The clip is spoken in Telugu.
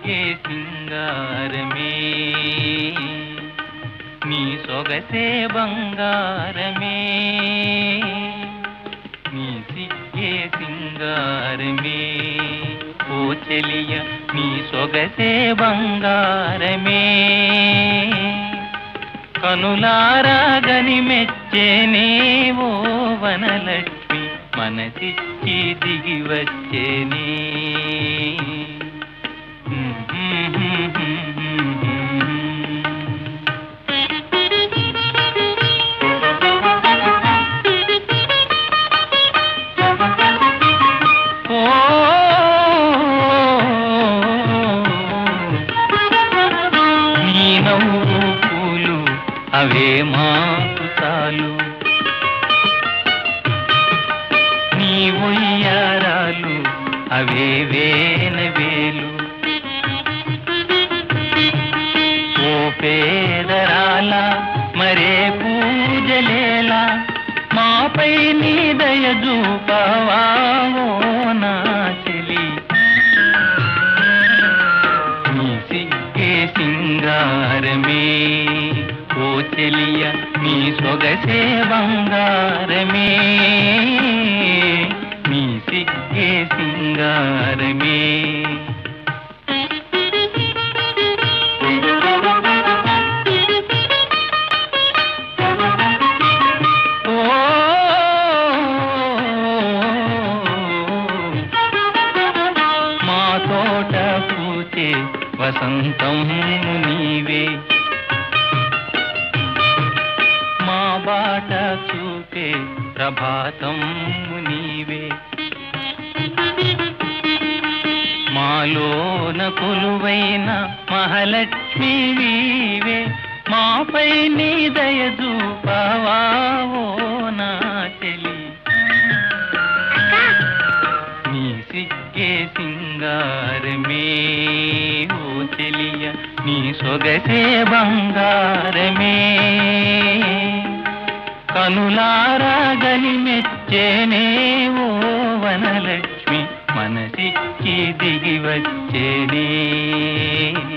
సిగ్గే సింగారమే నీ సొగసే బంగారమే నీ సిగ్గే సింగారమే ఓ చెలియ నీ సొగసే బంగారమే కనులారాగని మెచ్చేనే ఓ వనలక్ష్మి మనసిచ్చి దిగి వచ్చేనే ఓ నీ నవ్వు పూలు అవే మాకు చాలు నీ ఒయ్యారాలు అవే వేన వేలు ఓ పేదరాల మరే పూజలేలా మాపై నీ దయ చూపవా ఓ నా చెలి నీ సిగ్గే సింగారమే ఓ చెలియ నీ సొగసే బంగారమే నీ సిగ్గే సింగారమే ఓ మా తోట పూచే వసంతం నీవే మా బాట చూపే ప్రభాతం నీవే మాలోన కొలువైన మహాలక్ష్మి వీవే మాపై నీ దయ చూపవా ఓ నా చెలి నీ సిగ్గే సింగారమే ఓ చెలియ నీ సొగసే బంగారమే కనులారాగని మెచ్చేనే ఓ వనలక్ష్మి మనసిచ్చి దిగి వచ్చేనే